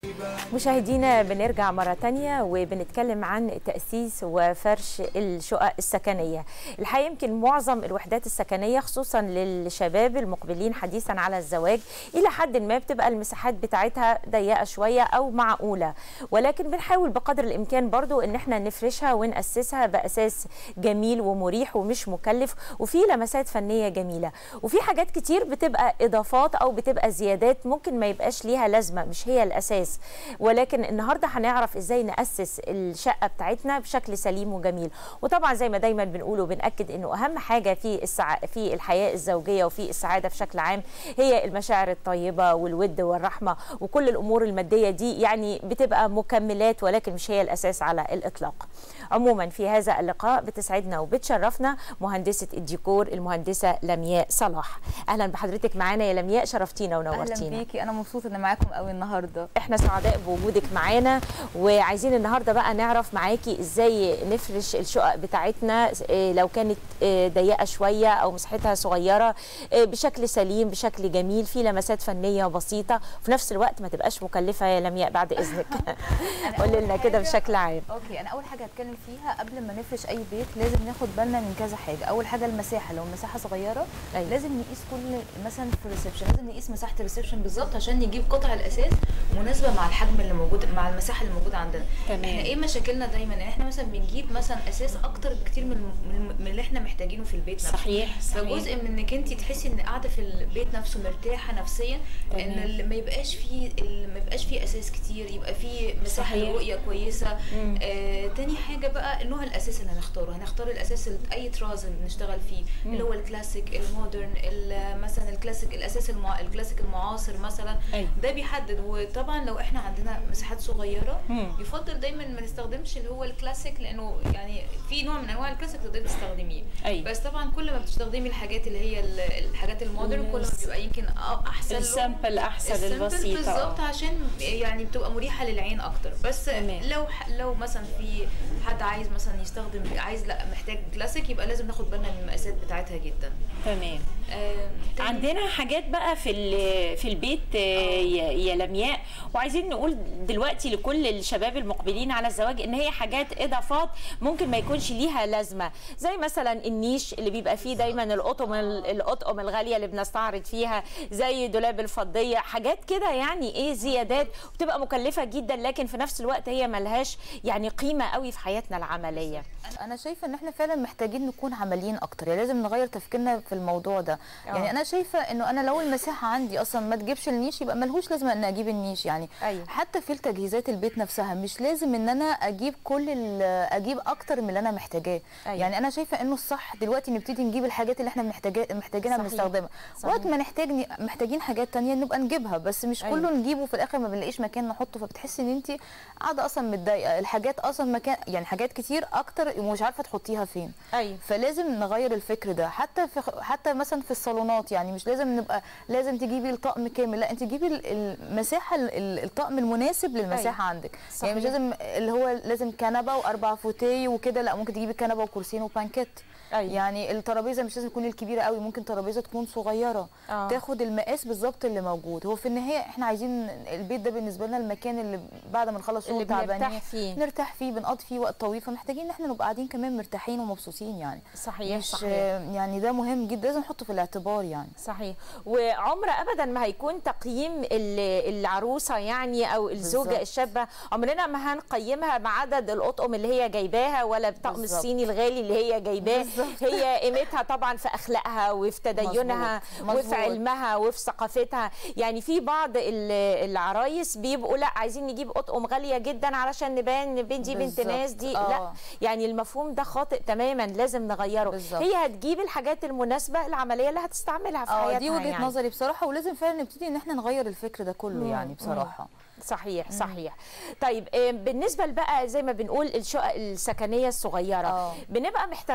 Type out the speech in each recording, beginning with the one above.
مشاهدينا بنرجع مرة تانية وبنتكلم عن تأسيس وفرش الشقق السكنية الحقيقة يمكن معظم الوحدات السكنية خصوصا للشباب المقبلين حديثا على الزواج إلى حد ما بتبقى المساحات بتاعتها ضيقة شوية أو معقولة ولكن بنحاول بقدر الإمكان برضو إن احنا نفرشها ونأسسها بأساس جميل ومريح ومش مكلف وفي لمسات فنية جميلة وفي حاجات كتير بتبقى إضافات أو بتبقى زيادات ممكن ما يبقاش ليها لازمة مش هي الأساس ولكن النهارده هنعرف ازاي ناسس الشقه بتاعتنا بشكل سليم وجميل وطبعا زي ما دايما بنقول وبناكد انه اهم حاجه في السع... في الحياه الزوجيه وفي السعاده بشكل عام هي المشاعر الطيبه والود والرحمه وكل الامور الماديه دي يعني بتبقى مكملات ولكن مش هي الاساس على الاطلاق عموما في هذا اللقاء بتسعدنا وبتشرفنا مهندسه الديكور المهندسه لمياء صلاح اهلا بحضرتك معانا يا لمياء شرفتينا ونورتينا اهلا بيكي انا مبسوطه ان معاكم قوي النهارده احنا سعداء بوجودك معانا وعايزين النهارده بقى نعرف معاكي ازاي نفرش الشقق بتاعتنا إيه لو كانت إيه ضيقه شويه او مساحتها صغيره إيه بشكل سليم بشكل جميل في لمسات فنيه بسيطه وفي نفس الوقت ما تبقاش مكلفه يا لمياء بعد اذنك قولي لنا كده بشكل عام اوكي انا اول حاجه هتكلم فيها قبل ما نفرش اي بيت لازم ناخد بالنا من كذا حاجه اول حاجه المساحه لو المساحه صغيره أيوة. لازم نقيس كل مثلا في الريسبشن لازم نقيس مساحه الريسبشن بالظبط عشان نجيب قطع الاساس مناسبه مع الحجم اللي موجود مع المساحه اللي موجوده عندنا تمام. احنا ايه مشاكلنا دايما ان احنا مثلا بنجيب مثلا اساس اكتر بكتير من من- من اللي احنا محتاجينه في البيت نفسه صحيح فجزء من انك انت تحسي ان قاعده في البيت نفسه مرتاحه نفسيا ان تمام. ال- ما يبقاش فيه ال- ما يبقاش فيه اساس كتير يبقى فيه مساحه صحيح. لرؤيه كويسه مم. آه تاني حاجه بقى نوع الاساس اللي هنختاره هنختار الاساس ال- اي طراز اللي بنشتغل فيه مم. اللي هو الكلاسيك المودرن ال- مثلا الكلاسيك الاساس المع... الكلاسيك المعاصر مثلا أيوة. ده بيحدد وطبعا لو احنا عندنا مساحات صغيره مم. يفضل دايما ما نستخدمش اللي هو الكلاسيك لانه يعني في نوع من انواع الكلاسيك تقدري تستخدميه أيوة. بس طبعا كل ما بتستخدمي الحاجات اللي هي ال- الحاجات المودرن كل ما الس- بيبقى يمكن أ- احسن له. السامبل احسن السامبل البسيطه بالظبط عشان يعني بتبقى مريحه للعين اكتر بس تمام. لو ح- لو مثلا في حد عايز مثلا يستخدم عايز لا محتاج كلاسيك يبقى لازم ناخد بالنا من المقاسات بتاعتها جدا تمام آم، تاني- عندنا حاجات بقى في ال- في البيت آه، يا يا لمياء وعايزين نقول دلوقتي لكل الشباب المقبلين على الزواج ان هي حاجات اضافات ممكن ما يكونش ليها لازمه زي مثلا النيش اللي بيبقى فيه دايما الاطقم ال- الاطقم الغاليه اللي بنستعرض فيها زي دولاب الفضيه حاجات كده يعني ايه زيادات وبتبقى مكلفه جدا لكن في نفس الوقت هي ملهاش يعني قيمه قوي في حياتنا العمليه انا شايفه ان احنا فعلا محتاجين نكون عمليين اكتر يعني لازم نغير تفكيرنا في الموضوع ده يعني انا شايفه انه انا لو المساحه عندي اصلا ما تجيبش النيش يبقى ملهوش لازمه ان اجيب النيش يعني أيوة. حتى في التجهيزات البيت نفسها مش لازم ان انا اجيب كل ال- اجيب اكتر من اللي انا محتاجاه أيوة. يعني انا شايفه انه الصح دلوقتي نبتدي نجيب الحاجات اللي احنا محتاجاه محتاجينها صحيح. بنستخدمها صحيح. وقت ما نحتاج محتاجين حاجات تانية نبقى نجيبها بس مش أيوة. كله نجيبه في الاخر ما بنلاقيش مكان نحطه فبتحسي ان انت قاعده اصلا متضايقه الحاجات اصلا مكان يعني حاجات كتير اكتر ومش عارفه تحطيها فين ايوه فلازم نغير الفكر ده حتى في حتى مثلا في الصالونات يعني مش لازم نبقى لازم تجيبي الطقم كامل لا انت جيبي ال- المساحه ال- ال- الطقم المناسب للمساحه أيوة. عندك صحيح. يعني مش لازم اللي هو لازم كنبه واربع فوتيه وكده لا ممكن تجيبي كنبه وكرسيين وبانكيت أيوة. يعني الترابيزه مش لازم تكون الكبيره قوي ممكن ترابيزه تكون صغيره آه. تاخد المقاس بالظبط اللي موجود هو في النهايه احنا عايزين البيت ده بالنسبه لنا المكان اللي بعد ما نخلص شغل اللي بنرتاح تعبانين فيه. نرتاح فيه بنقضي فيه وقت طويل فمحتاجين ان احنا نبقى قاعدين كمان مرتاحين ومبسوطين يعني صحيح مش صحيح يعني ده مهم جدا لازم نحطه في الاعتبار يعني صحيح وعمر ابدا ما هيكون تقييم ال- العروسه يعني او الزوجه بالظبط. الشابه عمرنا ما هنقيمها بعدد الاطقم اللي هي جايباها ولا الطقم بالظبط. الصيني الغالي اللي هي جايباه بالظبط. هي قيمتها طبعا في اخلاقها وفي تدينها مظبوط. وفي علمها وفي ثقافتها يعني في بعض ال- العرايس بيبقوا لا عايزين نجيب اطقم غاليه جدا علشان نبان إن بنت دي بنت بالظبط. ناس دي آه. لا يعني المفهوم ده خاطئ تماما لازم نغيره بالظبط. هي هتجيب الحاجات المناسبه العمليه اللي هتستعملها في اه حياتها دي وجهه يعني. نظري بصراحه ولازم فعلا نبتدي ان احنا نغير الفكر ده كله مم. يعني بصراحه صحيح صحيح طيب آه، بالنسبه بقى زي ما بنقول الشقق السكنيه الصغيره آه. بنبقى محتارين برضو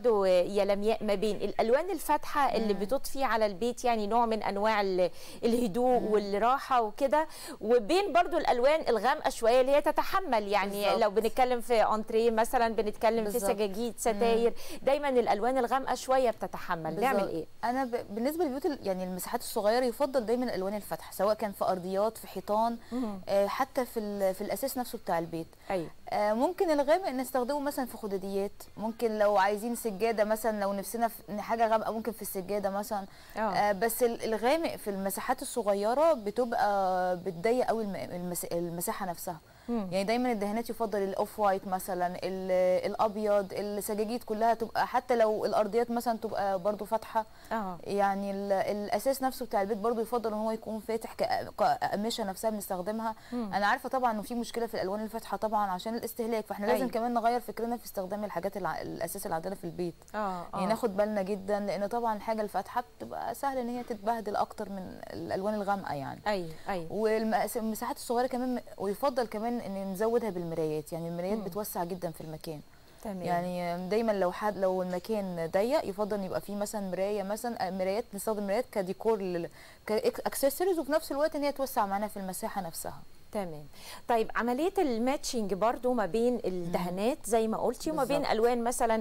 برضو يا لمياء ما بين الالوان الفاتحه اللي بتضفي على البيت يعني نوع من انواع ال- الهدوء والراحه وكده وبين برضو الالوان الغامقه شويه اللي هي تتحمل يعني بالظبط. لو بنتكلم في انتريه مثلا بنتكلم في بالظبط. سجاجيد ستاير دايما الالوان الغامقه شويه بتتحمل نعمل بالظبط. ايه انا ب... بالنسبه للبيوت ال- يعني المساحات الصغيره يفضل دايما الالوان الفاتحه سواء كان في ارضيات في حيطان آه حتى في ال... في الاساس نفسه بتاع البيت ايوه آه ممكن الغامق نستخدمه مثلا في خداديات ممكن لو عايزين سجاده مثلا لو نفسنا في حاجه غامقه ممكن في السجاده مثلا آه. آه بس ال- الغامق في المساحات الصغيره بتبقى بتضيق قوي الم... المس... المساحه نفسها مم. يعني دايما الدهانات يفضل الاوف وايت مثلا ال- الابيض السجاجيد كلها تبقى حتى لو الارضيات مثلا تبقى برضو فاتحه اه يعني ال- الاساس نفسه بتاع البيت برضو يفضل ان هو يكون فاتح كأ- كاقمشه نفسها بنستخدمها انا عارفه طبعا انه في مشكله في الالوان الفاتحه طبعا عشان الاستهلاك فاحنا لازم أيوة. كمان نغير فكرنا في استخدام الحاجات الع- الاساس اللي عندنا في البيت اه يعني ناخد بالنا جدا لان طبعا الحاجه الفاتحه بتبقى سهل ان هي تتبهدل اكتر من الالوان الغامقه يعني ايوه ايوه والمساحات الصغيره كمان ويفضل كمان ان نزودها بالمرايات يعني المرايات بتوسع جدا في المكان تمام يعني دايما لو حد لو المكان ضيق يفضل ان يبقى فيه مثلا مرايه مثلا آه، مرايات نستخدم مرايات كديكور لل- كاكسسوارز وفي نفس الوقت ان هي توسع معانا في المساحه نفسها تمام طيب عمليه الماتشنج برضو ما بين الدهانات زي ما قلتي وما بين بالظبط. الوان مثلا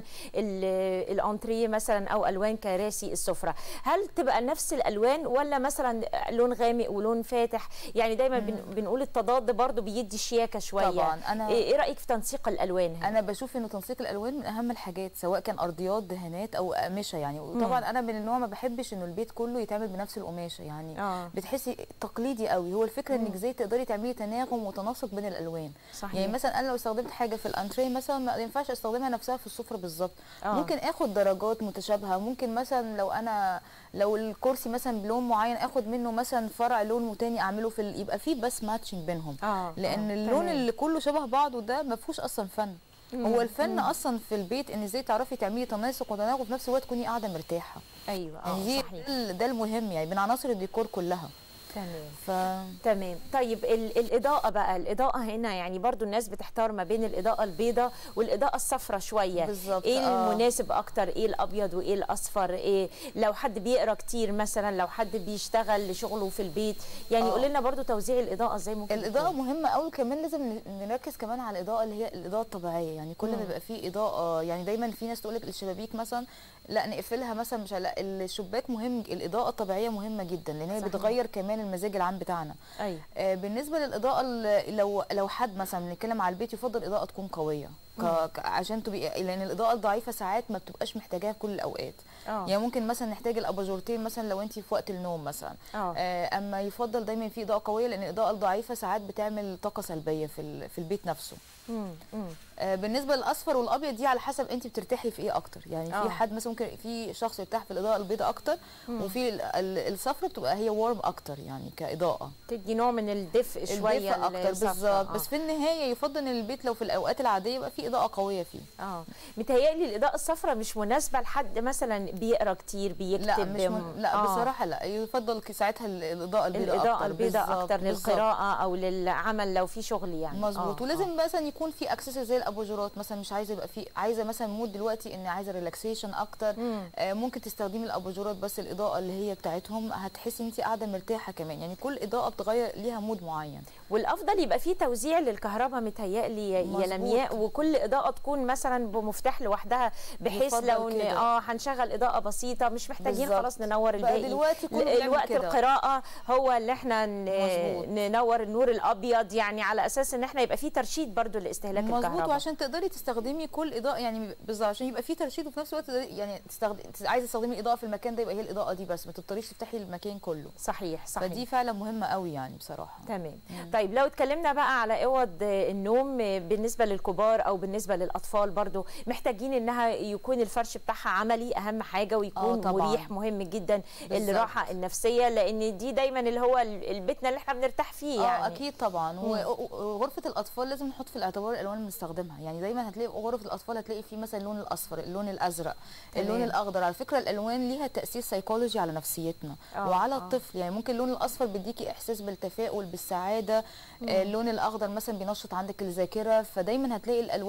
ال- الانتريه مثلا او الوان كراسي السفره هل تبقى نفس الالوان ولا مثلا لون غامق ولون فاتح يعني دايما بن بنقول التضاد برضو بيدي شياكه شويه طبعاً، أنا- ايه إيه رايك في تنسيق الالوان هنا؟ انا بشوف ان تنسيق الالوان من اهم الحاجات سواء كان ارضيات دهانات او اقمشه يعني وطبعا انا من النوع ما بحبش انه البيت كله يتعمل بنفس القماشه يعني آه. بتحسي تقليدي قوي هو الفكره انك ازاي تقدري تعملي تناغم وتناسق بين الالوان صحيح. يعني مثلا انا لو استخدمت حاجه في الانتريه مثلا ما ينفعش استخدمها نفسها في السفره بالظبط آه. ممكن اخد درجات متشابهه ممكن مثلا لو انا لو الكرسي مثلا بلون معين اخد منه مثلا فرع لون تاني اعمله في ال- يبقى فيه بس ماتشنج بينهم آه، لان آه، اللون تمام. اللي كله شبه بعضه ده ما فيهوش اصلا فن هو الفن اصلا في البيت ان ازاي تعرفي تعملي تناسق وتناغم وفي نفس الوقت تكوني قاعده مرتاحه ايوه يعني اه دي صحيح ده- ده المهم يعني من عناصر الديكور كلها تمام ف تمام طيب ال- الإضاءة بقى الإضاءة هنا يعني برضو الناس بتحتار ما بين الإضاءة البيضاء والإضاءة الصفراء شوية بالظبط، إيه آه. المناسب أكتر إيه الأبيض وإيه الأصفر إيه لو حد بيقرأ كتير مثلا لو حد بيشتغل لشغله في البيت يعني آه. قول لنا برضو توزيع الإضاءة إزاي ممكن الاضاءه تكون؟ مهمه قوي كمان لازم ن- نركز كمان على الاضاءه اللي هي الاضاءه الطبيعيه يعني كل ما يبقى فيه اضاءه يعني دايما في ناس تقول لك الشبابيك مثلا لا نقفلها مثلا مش لا الشباك مهم الاضاءه الطبيعيه مهمه جدا لان هي صحيح. بتغير كمان المزاج العام بتاعنا أيوة آه، بالنسبه للاضاءه ال- لو لو حد مثلا بنتكلم على البيت يفضل اضاءه تكون قويه ك... ك- عشان تبقى لان الاضاءه الضعيفه ساعات ما بتبقاش محتاجاها في كل الاوقات آه. يعني ممكن مثلا نحتاج الاباجورتين مثلا لو انت في وقت النوم مثلا آه. آه، اما يفضل دايما في اضاءه قويه لان الاضاءه الضعيفه ساعات بتعمل طاقه سلبيه في ال- في البيت نفسه مم. مم. آه، بالنسبه للاصفر والابيض دي على حسب انت بترتاحي في ايه اكتر يعني آه. في حد مثلا ممكن في شخص يرتاح في الاضاءه البيضاء اكتر وفي ال- ال- الصفر بتبقى هي وارم اكتر يعني كاضاءه تدي نوع من الدفء شوية الدفء اكتر الصفرا. بالظبط آه. بس في النهايه يفضل ان البيت لو في الاوقات العاديه يبقى في اضاءه قويه فيه اه متهيألي الإضاءة الصفراء مش مناسبة لحد مثلا بيقرأ كتير بيكتب لا مش من... لا آه. بصراحه لا يفضل ك- ساعتها ال- الاضاءه البيضاء الإضاءة اكتر البيضاء بالظبط، أكتر بالظبط. للقراءة أو للعمل لو في شغل يعني مظبوط آه، ولازم مثلا يكون في اكسسوار زي الاباجورات مثلا مش عايزه يبقى في عايزه مثلا مود دلوقتي ان عايزه ريلاكسيشن اكتر آه ممكن تستخدمي الاباجورات بس الاضاءه اللي هي بتاعتهم هتحسي انت قاعده مرتاحه كمان يعني كل اضاءه بتغير ليها مود معين والافضل يبقى في توزيع للكهرباء متهيألي يا- يا مظبوط. لمياء وكل اضاءه تكون مثلا بمفتاح لوحدها بحيث يفضل لو ن- كده. اه هنشغل اضاءه بسيطه مش محتاجين بالظبط. خلاص ننور بقى الباقي دلوقتي كله ل- بيعمل الوقت كده. القراءه هو اللي احنا ن- مظبوط. ننور النور الابيض يعني على اساس ان احنا يبقى في ترشيد برضو لاستهلاك مظبوط الكهرباء وعشان تقدري تستخدمي كل اضاءه يعني بالظبط عشان يبقى في ترشيد وفي نفس الوقت تقدري يعني تستخدمي عايزه تستخدمي اضاءه في المكان ده يبقى هي الاضاءه دي بس ما تضطريش تفتحي المكان كله صحيح صحيح فدي فعلا مهمه قوي يعني بصراحه تمام طيب لو اتكلمنا بقى على اوض النوم بالنسبه للكبار او بالنسبه للاطفال برضو محتاجين انها يكون الفرش بتاعها عملي اهم حاجه ويكون طبعاً. مريح مهم جدا بالظبط. الراحه النفسيه لان دي دايما اللي هو البيتنا اللي احنا بنرتاح فيه اه يعني اكيد طبعا وغرفه الاطفال لازم نحط في الاعتبار الالوان اللي بنستخدمها يعني دايما هتلاقي غرف الاطفال هتلاقي فيه مثلا اللون الاصفر اللون الازرق تمام. اللون الاخضر على فكره الالوان ليها تاثير سيكولوجي على نفسيتنا آه، وعلى آه. الطفل يعني ممكن اللون الاصفر بيديكي احساس بالتفاؤل بالسعاده آه، اللون الاخضر مثلا بينشط عندك الذاكره فدايما هتلاقي الالوان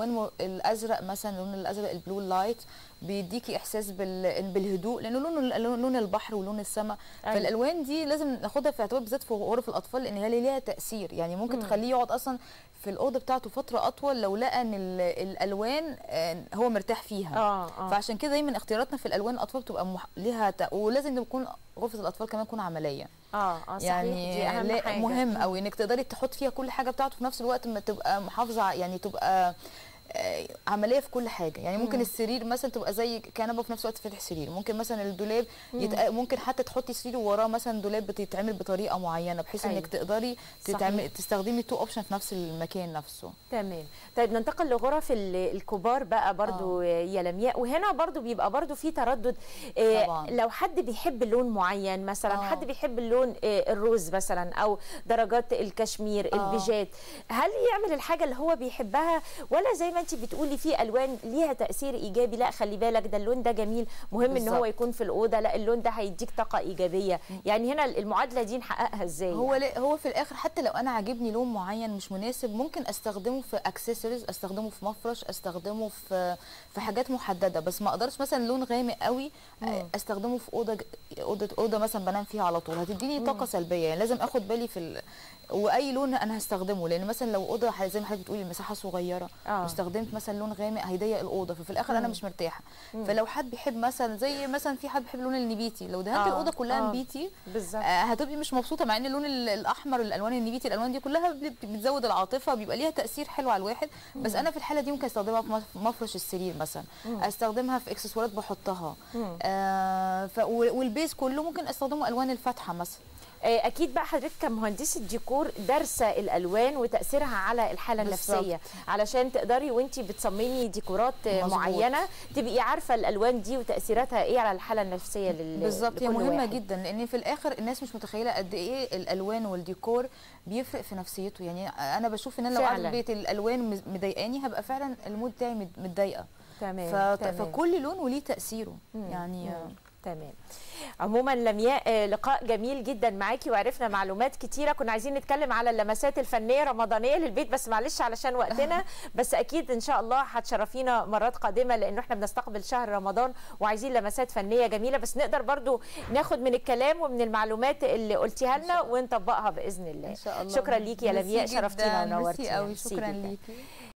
الالوان م- الازرق مثلا اللون الازرق البلو لايت بيديكي احساس بال... بالهدوء لانه لون لون لون البحر ولون السماء أيوة. فالالوان دي لازم ناخدها في اعتبار بالذات في غرف الاطفال لان هي ليها تاثير يعني ممكن تخليه يقعد اصلا في الاوضه بتاعته فتره اطول لو لقى ان ال- الالوان آه، هو مرتاح فيها اه اه فعشان كده دايما اختياراتنا في الالوان الاطفال بتبقى مح... ليها ت... ولازم تكون غرفه الاطفال كمان تكون عمليه اه اه صحيح يعني دي اهم لا- حاجه مهم قوي انك تقدري تحط فيها كل حاجه بتاعته في نفس الوقت ما تبقى محافظه ع- يعني تبقى آه، عمليه في كل حاجه يعني ممكن السرير مثلا تبقى زي كنبه وفي نفس الوقت فاتح سرير ممكن مثلا الدولاب يتق... ممكن حتى تحطي سرير ووراه مثلا دولاب بتتعمل بطريقه معينه بحيث أيوة. انك تقدري صحيح. تتعمل تستخدمي تو اوبشن في نفس المكان نفسه تمام طيب ننتقل لغرف ال- الكبار بقى برضو يا لمياء وهنا برضو بيبقى برضو في تردد آه، طبعاً. لو حد بيحب لون معين مثلا آه. حد بيحب اللون آه، الروز مثلا او درجات الكشمير آه. البيجات هل يعمل الحاجه اللي هو بيحبها ولا زي ما انت بتقولي في الوان ليها تاثير ايجابي لا خلي بالك ده اللون ده جميل مهم ان هو بالظبط. يكون في الاوضه لا اللون ده هيديك طاقه ايجابيه يعني هنا المعادله دي نحققها ازاي هو لا هو في الاخر حتى لو انا عاجبني لون معين مش مناسب ممكن استخدمه في اكسسوارز استخدمه في مفرش استخدمه في في حاجات محدده بس ما اقدرش مثلا لون غامق قوي مم. استخدمه في اوضه اوضه اوضه مثلا بنام فيها على طول هتديني طاقه سلبيه يعني لازم اخد بالي في ال... واي لون انا هستخدمه لان مثلا لو اوضه ح- زي ما حضرتك بتقولي المساحه صغيره آه. واستخدمت مثلا لون غامق هيضيق الاوضه ففي الاخر انا مش مرتاحه فلو حد بيحب مثلا زي مثلا في حد بيحب اللون النبيتي لو دهنت آه، الاوضه كلها آه. نبيتي بالظبط آه، هتبقي مش مبسوطه مع ان اللون ال- الاحمر الالوان النبيتي الالوان دي كلها بت- بتزود العاطفه بيبقى ليها تاثير حلو على الواحد بس انا في الحاله دي ممكن استخدمها في مف- مفرش السرير مثلا استخدمها في اكسسوارات بحطها مم. آه ف و- والبيز كله ممكن استخدمه الوان الفاتحه مثلا آه، اكيد بقى حضرتك كمهندسه ديكور دارسه الالوان وتاثيرها على الحاله بالظبط. النفسيه علشان تقدري وانت بتصممي ديكورات آه، مظبوط. معينه تبقي عارفه الالوان دي وتاثيراتها ايه على الحاله النفسيه لل بالظبط هي لكل مهمه واحد. جدا لان في الاخر الناس مش متخيله قد ايه الالوان والديكور بيفرق في نفسيته يعني انا بشوف ان انا لو قاعده فعلاً. في البيت الالوان مز- مضايقاني هبقى فعلا المود بتاعي مت- متضايقه تمام ف- تمام. فكل لون وليه تاثيره مم. يعني مم. آه، تمام عموما لمياء آه، لقاء جميل جدا معاكي وعرفنا معلومات كتيره كنا عايزين نتكلم على اللمسات الفنيه رمضانيه للبيت بس معلش علشان وقتنا بس اكيد ان شاء الله هتشرفينا مرات قادمه لانه احنا بنستقبل شهر رمضان وعايزين لمسات فنيه جميله بس نقدر برضو ناخد من الكلام ومن المعلومات اللي قلتيها لنا ونطبقها باذن الله ان شاء الله شكرا ليكي يا ميرسي لمياء جداً، شرفتينا ميرسي ونورتينا قوي ميرسي شكرا جداً. ليكي